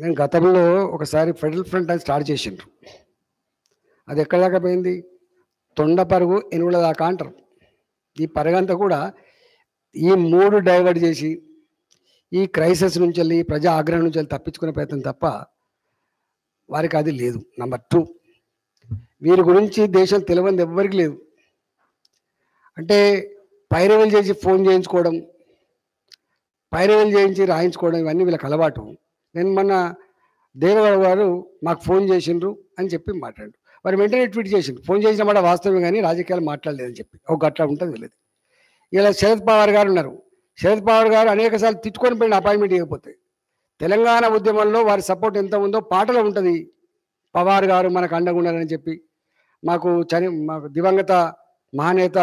నేను గతంలో ఒకసారి ఫెడరల్ ఫ్రంట్ అని స్టార్ట్ చేసిండ్రు అది ఎక్కడ దాకా పోయింది తొండ పరుగు ఎనుగుల దాకా అంటారు ఈ పరగంతా కూడా ఈ మూడు డైవర్ట్ చేసి ఈ క్రైసిస్ నుంచి వెళ్ళి ఈ ప్రజా ఆగ్రహం నుంచి వెళ్ళి తప్పించుకునే ప్రయత్నం తప్ప వారికి అది లేదు నంబర్ టూ వీరి గురించి దేశం తెలియని ఎవ్వరికి లేదు అంటే పైరవీలు చేసి ఫోన్ చేయించుకోవడం పైరవీలు చేయించి రాయించుకోవడం ఇవన్నీ వీళ్ళకి అలవాటు నేను మొన్న దేవగౌడ గారు మాకు ఫోన్ చేసిండ్రు అని చెప్పి మాట్లాడు వారు వెంటనే ట్వీట్ చేసిండ్రు ఫోన్ చేసిన మాట వాస్తవమే కానీ రాజకీయాలు మాట్లాడలేదని చెప్పి ఒక గట్ల ఉంటుంది వెళ్ళేది ఇలా శరద్ పవార్ గారు ఉన్నారు శరద్ పవార్ గారు అనేక సార్లు తిట్టుకొని పోయిన అపాయింట్మెంట్ ఇవ్వకపోతే తెలంగాణ ఉద్యమంలో వారి సపోర్ట్ ఎంత ఉందో పాటలో ఉంటుంది పవార్ గారు మనకు అండగా ఉన్నారని చెప్పి మాకు చని మాకు దివంగత మహానేత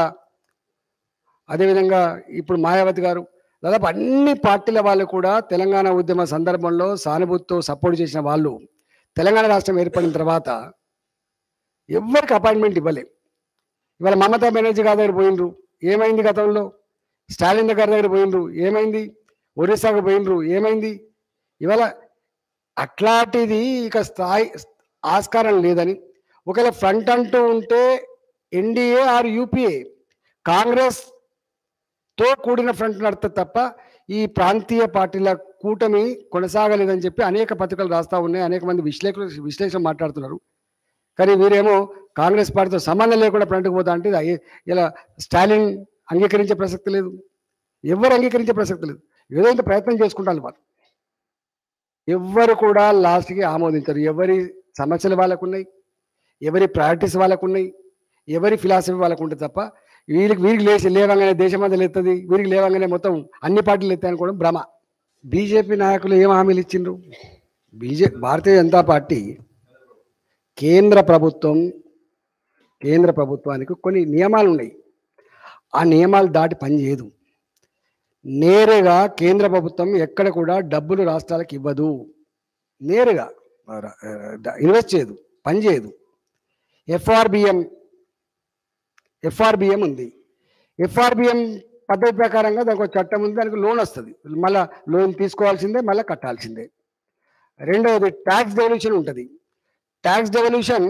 అదేవిధంగా ఇప్పుడు మాయావతి గారు దాదాపు అన్ని పార్టీల వాళ్ళు కూడా తెలంగాణ ఉద్యమ సందర్భంలో సానుభూతితో సపోర్ట్ చేసిన వాళ్ళు తెలంగాణ రాష్ట్రం ఏర్పడిన తర్వాత ఎవరికి అపాయింట్మెంట్ ఇవ్వలే ఇవాళ మమతా బెనర్జీ గారి దగ్గర పోయినరు ఏమైంది గతంలో స్టాలిన్ గారి దగ్గర పోయినరు ఏమైంది ఒరిస్సాకు పోయినరు ఏమైంది ఇవాళ అట్లాంటిది ఇక స్థాయి ఆస్కారం లేదని ఒకవేళ ఫ్రంట్ అంటూ ఉంటే ఎన్డీఏ ఆర్ యూపీఏ కాంగ్రెస్ తో కూడిన ఫ్రంట్ నడుతుంది తప్ప ఈ ప్రాంతీయ పార్టీల కూటమి కొనసాగలేదని చెప్పి అనేక పత్రికలు రాస్తా ఉన్నాయి అనేక మంది విశ్లేషకులు విశ్లేషణ మాట్లాడుతున్నారు కానీ వీరేమో కాంగ్రెస్ పార్టీతో సంబంధం లేకుండా ఫ్రంట్కి పోతా అంటే ఇది అయ్యే- ఇలా స్టాలిన్ అంగీకరించే ప్రసక్తి లేదు ఎవరు అంగీకరించే ప్రసక్తి లేదు ఏదో ఇంత ప్రయత్నం చేసుకుంటారు వాళ్ళు ఎవ్వరు కూడా లాస్ట్కి ఆమోదించరు ఎవరి సమస్యలు వాళ్ళకు ఉన్నాయి ఎవరి ప్రయారిటీస్ వాళ్ళకు ఉన్నాయి ఎవరి ఫిలాసఫీ వాళ్ళకు ఉంటుంది తప్ప వీరికి వీరికి లేచి లేవంగానే దేశం అంతా లేస్తుంది వీరికి లేవంగానే మొత్తం అన్ని పార్టీలు ఎత్తాయి అనుకోవడం భ్రమ బీజేపీ నాయకులు ఏం హామీలు ఇచ్చిండ్రు బీజే భారతీయ జనతా పార్టీ కేంద్ర ప్రభుత్వం కేంద్ర ప్రభుత్వానికి కొన్ని నియమాలు ఉన్నాయి ఆ నియమాలు దాటి పనిచేయదు నేరుగా కేంద్ర ప్రభుత్వం ఎక్కడ కూడా డబ్బులు రాష్ట్రాలకు ఇవ్వదు నేరుగా ఇన్వెస్ట్ చేయదు పని చేయదు ఎఫ్ఆర్బిఎం ఎఫ్ఆర్బిఎం ఉంది ఎఫ్ఆర్బిఎం పద్ధతి ప్రకారంగా దానికి ఒక చట్టం ఉంది దానికి లోన్ వస్తుంది మళ్ళీ లోన్ తీసుకోవాల్సిందే మళ్ళీ కట్టాల్సిందే రెండవది ట్యాక్స్ డెవల్యూషన్ ఉంటుంది ట్యాక్స్ డెవల్యూషన్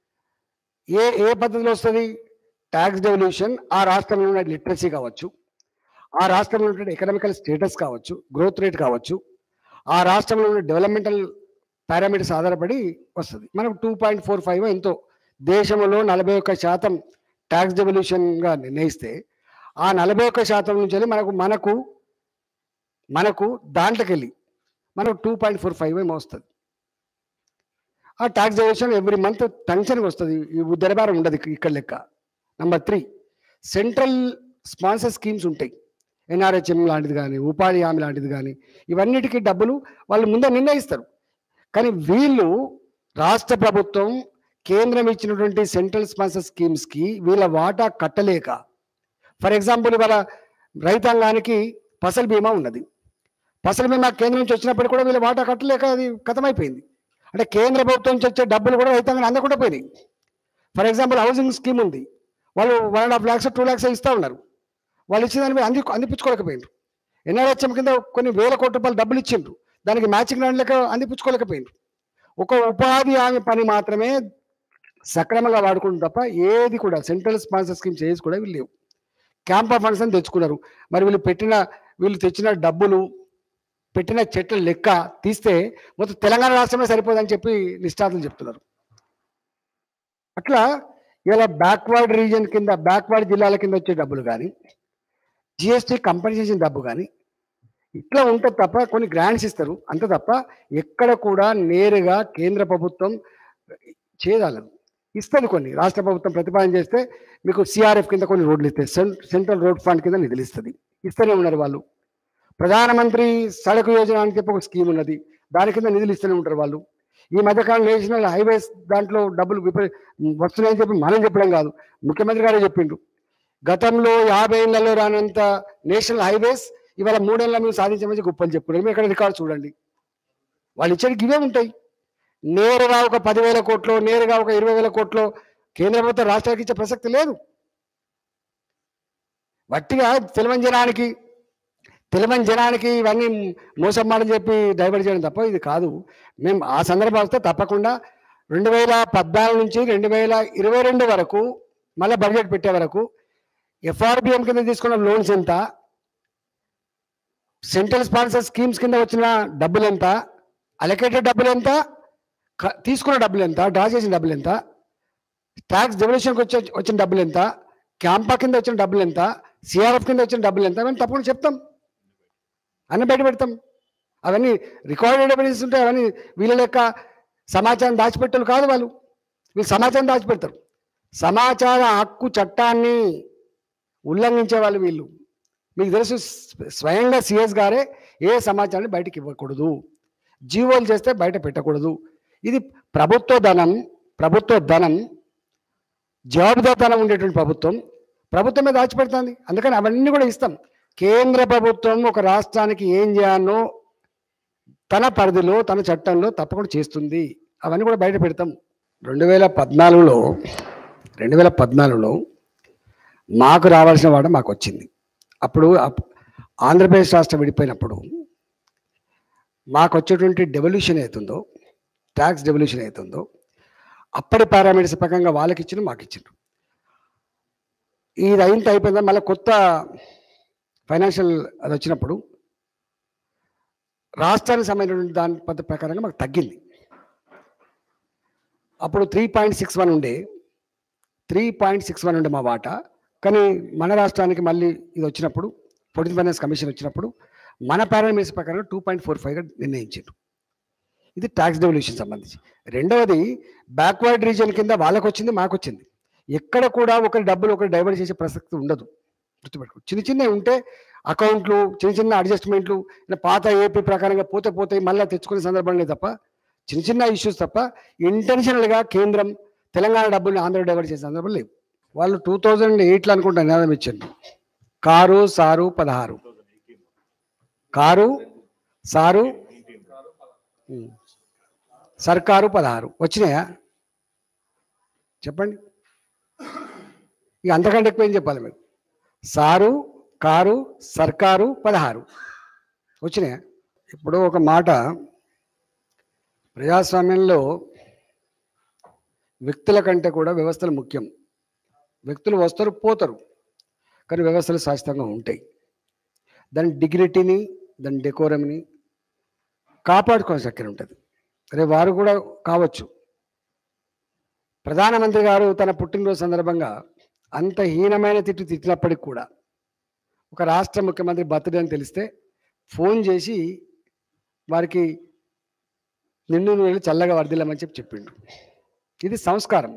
ఏ ఏ పద్ధతిలో వస్తుంది ట్యాక్స్ డెవల్యూషన్ ఆ రాష్ట్రంలో ఉన్న లిటరసీ కావచ్చు ఆ రాష్ట్రంలో ఉన్న ఎకనామికల్ స్టేటస్ కావచ్చు గ్రోత్ రేట్ కావచ్చు ఆ రాష్ట్రంలో ఉన్న డెవలప్మెంటల్ పారామీటర్స్ ఆధారపడి వస్తుంది మనకు టూ పాయింట్ ఫోర్ ఫైవ్ ఎంతో దేశంలో నలభై ఒక్క శాతం ట్యాక్స్ డెవల్యూషన్గా నిర్ణయిస్తే ఆ నలభై ఒక్క శాతం నుంచి వెళ్ళి మనకు మనకు మనకు దాంట్లోకి వెళ్ళి మనకు టూ పాయింట్ ఫోర్ ఫైవ్ ఏమో వస్తుంది ఆ ట్యాక్స్ డెవల్యూషన్ ఎవ్రీ మంత్ టెన్షన్కి వస్తుంది ఈ ఉద్దరబారం ఉండదు ఇక్కడ లెక్క number three central sponsor schemes ఉంటాయి ఎన్ఆర్హెచ్ఎం లాంటిది కానీ ఉపాధి హామీ లాంటిది కానీ ఇవన్నిటికీ డబ్బులు వాళ్ళు ముందే నిర్ణయిస్తారు కానీ వీళ్ళు రాష్ట్ర ప్రభుత్వం కేంద్రం ఇచ్చినటువంటి సెంట్రల్ స్పాన్సర్ స్కీమ్స్కి వీళ్ళ వాటా కట్టలేక ఫర్ ఎగ్జాంపుల్ ఇవాళ రైతాంగానికి ఫసల్ బీమా ఉన్నది ఫసల్ బీమా కేంద్రం నుంచి వచ్చినప్పుడు కూడా వీళ్ళ వాటా కట్టలేక అది కథమైపోయింది అంటే కేంద్ర ప్రభుత్వం నుంచి వచ్చే డబ్బులు కూడా రైతాంగం అందకుండా పోయినాయి ఫర్ ఎగ్జాంపుల్ హౌసింగ్ స్కీమ్ ఉంది వాళ్ళు one and half lakhs two lakhs ఇస్తూ ఉన్నారు వాళ్ళు ఇచ్చిన దాన్ని అంది అందిపుచ్చుకోలేకపోయినారు ఎన్ఆర్హెచ్ఎం కింద కొన్ని వేల కోట్ల రూపాయలు డబ్బులు ఇచ్చిండ్రు దానికి మ్యాచింగ్ రాని లెక్క అందిపుచ్చుకోలేకపోయినారు ఒక ఉపాధి హామీ పని మాత్రమే సక్రమంగా వాడుకుంటుంది తప్ప ఏది కూడా సెంట్రల్ స్పాన్సర్ స్కీమ్స్ ఏది కూడా వీళ్ళు లేవు క్యాంప్ ఆఫ్ ఫండ్స్ అని తెచ్చుకున్నారు మరి వీళ్ళు పెట్టిన వీళ్ళు తెచ్చిన డబ్బులు పెట్టిన చెట్ల లెక్క తీస్తే మొత్తం తెలంగాణ రాష్ట్రమే సరిపోదని చెప్పి నిష్ఠాతులు చెప్తున్నారు అట్లా ఇలా బ్యాక్వర్డ్ రీజన్ కింద బ్యాక్వర్డ్ జిల్లాల కింద వచ్చే డబ్బులు కానీ జిఎస్టీ కంపెన్సేషన్ డబ్బు కానీ ఇట్లా ఉంటుంది తప్ప కొన్ని గ్రాంట్స్ ఇస్తారు అంత తప్ప ఎక్కడ కూడా నేరుగా కేంద్ర ప్రభుత్వం చేయగలదు ఇస్తుంది కొన్ని రాష్ట్ర ప్రభుత్వం ప్రతిపాదన చేస్తే మీకు సిఆర్ఎఫ్ కింద కొన్ని రోడ్లు ఇస్తాయి సెం- సెంట్రల్ రోడ్ ఫండ్ కింద నిధులు ఇస్తుంది ఇస్తూనే ఉన్నారు వాళ్ళు ప్రధానమంత్రి సడక్ యోజన అని చెప్పి ఒక స్కీమ్ ఉన్నది దాని కింద నిధులు ఇస్తూనే ఉంటారు వాళ్ళు ఈ మధ్యకాలం నేషనల్ హైవేస్ దాంట్లో డబ్బులు విపరీ వస్తున్నాయని చెప్పి మనం చెప్పడం కాదు ముఖ్యమంత్రి గారే చెప్పిండ్రు గతంలో యాభై ఏళ్లలో రానంత నేషనల్ హైవేస్ ఇవాళ మూడేళ్ళ మేము సాధించమని గొప్పలు చెప్పుకున్నారు మీరు ఇక్కడ రికార్డు చూడండి వాళ్ళు ఇచ్చేది ఇవే ఉంటాయి నేరుగా ఒక పదివేల కోట్లు నేరుగా ఒక ఇరవై వేల కోట్లు కేంద్ర ప్రభుత్వం రాష్ట్రానికి ఇచ్చే ప్రసక్తి లేదు వట్టిగా తెలంగాణకి తెలివని జనానికి ఇవన్నీ మోసం మాటలు చెప్పి డైవర్ట్ చేయడం తప్ప ఇది కాదు మేము ఆ సందర్భం వస్తే తప్పకుండా రెండు వేల పద్నాలుగు నుంచి రెండు వేల ఇరవై రెండు వరకు మళ్ళీ బడ్జెట్ పెట్టే వరకు ఎఫ్ఆర్బిఎం కింద తీసుకున్న లోన్స్ ఎంత సెంట్రల్ స్పాన్సర్ స్కీమ్స్ కింద వచ్చిన డబ్బులు ఎంత అలొకేటెడ్ డబ్బులు ఎంత క- తీసుకున్న డబ్బులు ఎంత డ్రా చేసిన డబ్బులు ఎంత ట్యాక్స్ డెవల్యూషన్కి వచ్చి వచ్చిన డబ్బులు ఎంత క్యాంపా కింద వచ్చిన డబ్బులు ఎంత సిఆర్ఎఫ్ కింద వచ్చిన డబ్బులు ఎంత అవన్నీ తప్పకుండా చెప్తాం అన్ని బయట పెడతాం అవన్నీ రికార్డెడ్ ఎవిడెన్స్ ఉంటాయి అవన్నీ వీళ్ళ లెక్క సమాచారం దాచిపెట్టలు కాదు వాళ్ళు వీళ్ళు సమాచారం దాచిపెడతారు సమాచార హక్కు చట్టాన్ని ఉల్లంఘించే వాళ్ళు వీళ్ళు మీకు తెలుసు స్వ- స్వయంగా సిఎస్ గారే ఏ సమాచారాన్ని బయటకు ఇవ్వకూడదు జీవోలు చేస్తే బయట పెట్టకూడదు ఇది ప్రభుత్వ ధనం ప్రభుత్వ ధనం జవాబుదారితనం ఉండేటువంటి ప్రభుత్వం ప్రభుత్వమే దాచిపెడుతుంది అందుకని అవన్నీ కూడా ఇస్తాం కేంద్ర ప్రభుత్వం ఒక రాష్ట్రానికి ఏం చేయాలో తన పరిధిలో తన చట్టంలో తప్పకుండా చేస్తుంది అవన్నీ కూడా బయట పెడతాం రెండు వేల పద్నాలుగులో రెండు వేల పద్నాలుగులో మాకు రావాల్సిన వాట మాకు వచ్చింది అప్పుడు అప్- ఆంధ్రప్రదేశ్ రాష్ట్రం విడిపోయినప్పుడు మాకు వచ్చేటువంటి డెవల్యూషన్ అవుతుందో ట్యాక్స్ డెవల్యూషన్ అవుతుందో అప్పటి పారామీటర్స్ ప్రకారంగా వాళ్ళకి ఇచ్చిన మాకు ఇచ్చిండ్రు ఇది అయిన అయిపోయిందా మళ్ళీ కొత్త ఫైనాన్షియల్ అది వచ్చినప్పుడు రాష్ట్రానికి సంబంధించిన దాని పద్ధతి ప్రకారంగా మాకు తగ్గింది అప్పుడు త్రీ పాయింట్ సిక్స్ వన్ ఉండే త్రీ పాయింట్ సిక్స్ వన్ ఉండే మా వాటా కానీ మన రాష్ట్రానికి మళ్ళీ ఇది వచ్చినప్పుడు పొలిటికల్ ఫైనాన్స్ కమిషన్ వచ్చినప్పుడు మన పారామీటర్స్ ప్రకారం టూ పాయింట్ ఫోర్ ఫైవ్గా నిర్ణయించారు ఇది ట్యాక్స్ డెవల్యూషన్ సంబంధించి రెండవది బ్యాక్వర్డ్ రీజియన్ కింద వాళ్ళకు వచ్చింది మాకు వచ్చింది ఎక్కడ కూడా ఒకరి డబ్బులు ఒకరు డైవర్ట్ చేసే ప్రసక్తి ఉండదు గుర్తుపెట్టుకో చిన్న చిన్నవి ఉంటే అకౌంట్లు చిన్న చిన్న అడ్జస్ట్మెంట్లు ఇలా పాత ఏపీ ప్రకారంగా పోతే పోతే మళ్ళీ తెచ్చుకునే సందర్భం లేదు తప్ప చిన్న చిన్న ఇష్యూస్ తప్ప ఇంటెన్షనల్గా కేంద్రం తెలంగాణ డబ్బుల్ని ఆంధ్ర డైవర్ట్ చేసే సందర్భం లేవు వాళ్ళు టూ థౌజండ్ ఎయిట్లో అనుకుంటా నినాదం ఇచ్చారు కారు సారు పదహారు కారు సారు ఉమ్. సర్కారు పదహారు వచ్చినాయా చెప్పండి ఇక అంతకంటే ఎక్కువ ఏం చెప్పాలి మీరు సారు కారు సర్కారు పదహారు వచ్చినాయా ఇప్పుడు ఒక మాట ప్రజాస్వామ్యంలో వ్యక్తుల కంటే కూడా వ్యవస్థలు ముఖ్యం వ్యక్తులు వస్తారు పోతారు కానీ వ్యవస్థలు శాశ్వతంగా ఉంటాయి దాని డిగ్నిటీని దాని డెకోరమ్ని కాపాడుకోవాల్సిన చక్కెర ఉంటుంది రేపు వారు కూడా కావచ్చు ప్రధానమంత్రి గారు తన పుట్టినరోజు సందర్భంగా అంత హీనమైన తిట్టు తిట్టినప్పటికి కూడా ఒక రాష్ట్ర ముఖ్యమంత్రి బర్త్డే అని తెలిస్తే ఫోన్ చేసి వారికి నిండు నువ్వు చల్లగా వర్దిల్లమని చెప్పి చెప్పిండ్రు ఇది సంస్కారం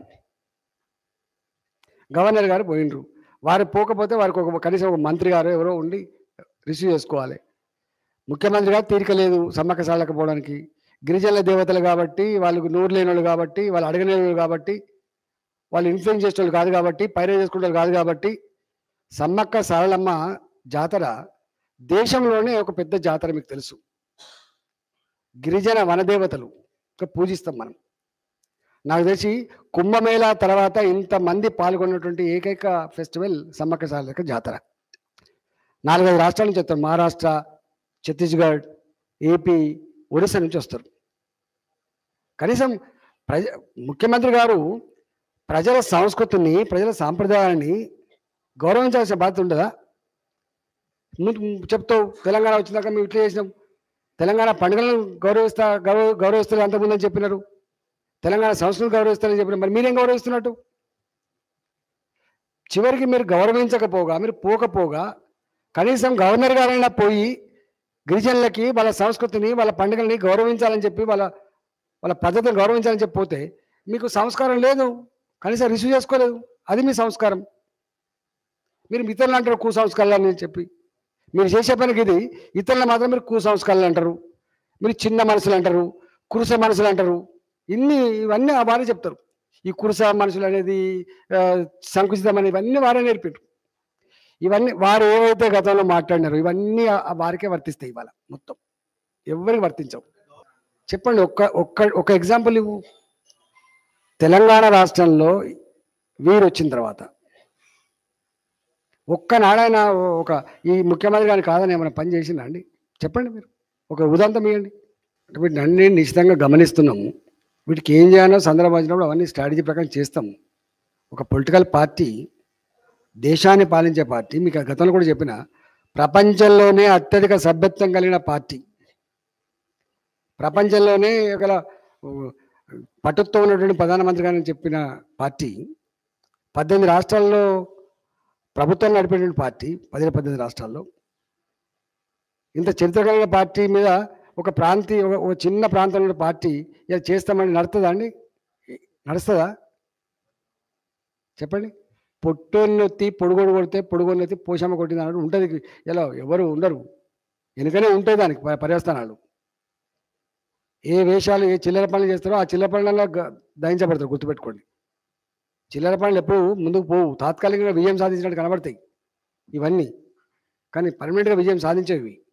గవర్నర్ గారు పోయిండ్రు వారు పోకపోతే వారికి ఒక కనీసం ఒక మంత్రి గారు ఎవరో ఉండి రిసీవ్ చేసుకోవాలి ముఖ్యమంత్రి గారు తీరిక లేదు సమ్మక్క సాళ్ళకి పోవడానికి గిరిజనుల దేవతలు కాబట్టి వాళ్ళకు నోరు లేని వాళ్ళు కాబట్టి వాళ్ళు అడగలేని వాళ్ళు కాబట్టి వాళ్ళు ఇన్ఫ్లుయెన్స్ చేసే వాళ్ళు కాదు కాబట్టి పైరే చేసుకునే వాళ్ళు కాదు కాబట్టి సమ్మక్క సారలమ్మ జాతర దేశంలోనే ఒక పెద్ద జాతర మీకు తెలుసు గిరిజన వనదేవతలు ఇంకా పూజిస్తాం మనం నాకు తెలిసి కుంభమేళా తర్వాత ఇంతమంది పాల్గొన్నటువంటి ఏకైక ఫెస్టివల్ సమ్మక్క సారలక్క జాతర నాలుగైదు రాష్ట్రాల నుంచి వస్తారు మహారాష్ట్ర ఛత్తీస్గఢ్ ఏపీ ఒడిశా నుంచి వస్తారు కనీసం ప్రజ ముఖ్యమంత్రి గారు ప్రజల సంస్కృతిని ప్రజల సాంప్రదాయాన్ని గౌరవించాల్సిన బాధ్యత ఉండదా నువ్వు చెప్తావు తెలంగాణ వచ్చినాక మేము ఇట్లా చేసినాం తెలంగాణ పండుగలను గౌరవిస్తా గౌరవ గౌరవిస్తారు అంతకుముందని చెప్పినారు తెలంగాణ సంస్కృతి గౌరవిస్తారని చెప్పినారు మరి మీరేం గౌరవిస్తున్నట్టు చివరికి మీరు గౌరవించకపోగా మీరు పోకపోగా కనీసం గవర్నర్ గారైనా పోయి గిరిజనులకి వాళ్ళ సంస్కృతిని వాళ్ళ పండుగల్ని గౌరవించాలని చెప్పి వాళ్ళ వాళ్ళ పద్ధతిని గౌరవించాలని చెప్పి పోతే మీకు సంస్కారం లేదు కనీసం రిసీవ్ చేసుకోలేదు అది మీ సంస్కారం మీరు ఇతరులు అంటారు కుసంస్కారాలు అని చెప్పి మీరు చేసే పనికి ఇది ఇతరులు మాత్రం మీరు కుసంస్కారాలు అంటారు మీరు చిన్న మనసులు అంటారు కురుస మనసులు అంటారు ఇన్ని ఇవన్నీ ఆ వారే చెప్తారు ఈ కురుస మనుషులు అనేది ఆ, సంకుచితం అని ఇవన్నీ వారే నేర్పిండ్రు ఇవన్నీ వారు ఏవైతే గతంలో మాట్లాడినారో ఇవన్నీ ఆ- ఆ వారికే వర్తిస్తాయి ఇవాళ మొత్తం ఎవరికి వర్తించవు చెప్పండి ఒక్క ఒక్క ఒక ఎగ్జాంపుల్ ఇవ్వు తెలంగాణ రాష్ట్రంలో వీరు వచ్చిన తర్వాత ఒక్కనాడైనా ఒక ఈ ముఖ్యమంత్రి గారిని కాదని ఏమైనా పని చేసిందా అండి చెప్పండి మీరు ఒక ఉదాంతం ఇవ్వండి అంటే వీటిని అన్ని నిశ్చితంగా గమనిస్తున్నాము వీటికి ఏం చేయాలో సందర్భం వచ్చినప్పుడు అవన్నీ స్ట్రాటజీ ప్రకారం చేస్తాము ఒక పొలిటికల్ పార్టీ దేశాన్ని పాలించే పార్టీ మీకు ఆ గతంలో కూడా చెప్పిన ప్రపంచంలోనే అత్యధిక సభ్యత్వం కలిగిన పార్టీ ప్రపంచంలోనే గల ఉ, పటుత్వం ఉన్నటువంటి ప్రధానమంత్రి గారిని చెప్పిన పార్టీ పద్దెనిమిది రాష్ట్రాల్లో ప్రభుత్వం నడిపేటువంటి పార్టీ పదిహేను పద్దెనిమిది రాష్ట్రాల్లో ఇంత చరిత్ర కలిగిన పార్టీ మీద ఒక ప్రాంతీయ ఒక- ఒక చిన్న ప్రాంతంలో ఉన్న పార్టీ ఇలా చేస్తామని నడుతుందా అండి నడుస్తుందా చెప్పండి పొట్టోన్నెత్తి పొడుగోడు కొడితే పొడుగోన్నెత్తి పోషమ్మ కొట్టింది అన్నట్టు ఉంటుంది ఇలా ఎవరు ఉండరు వెనుకనే ఉంటాయి దానికి ప- పర్యవస్థానాలు ఏ వేషాలు ఏ చిల్లర పనులు చేస్తారో ఆ చిల్లర పనులలో గ- దహించబడతారు గుర్తుపెట్టుకోండి చిల్లర పనులు ఎప్పుడు ముందుకు పోవు తాత్కాలికంగా విజయం సాధించినట్టు కనబడతాయి ఇవన్నీ కానీ పర్మనెంట్గా విజయం సాధించేవి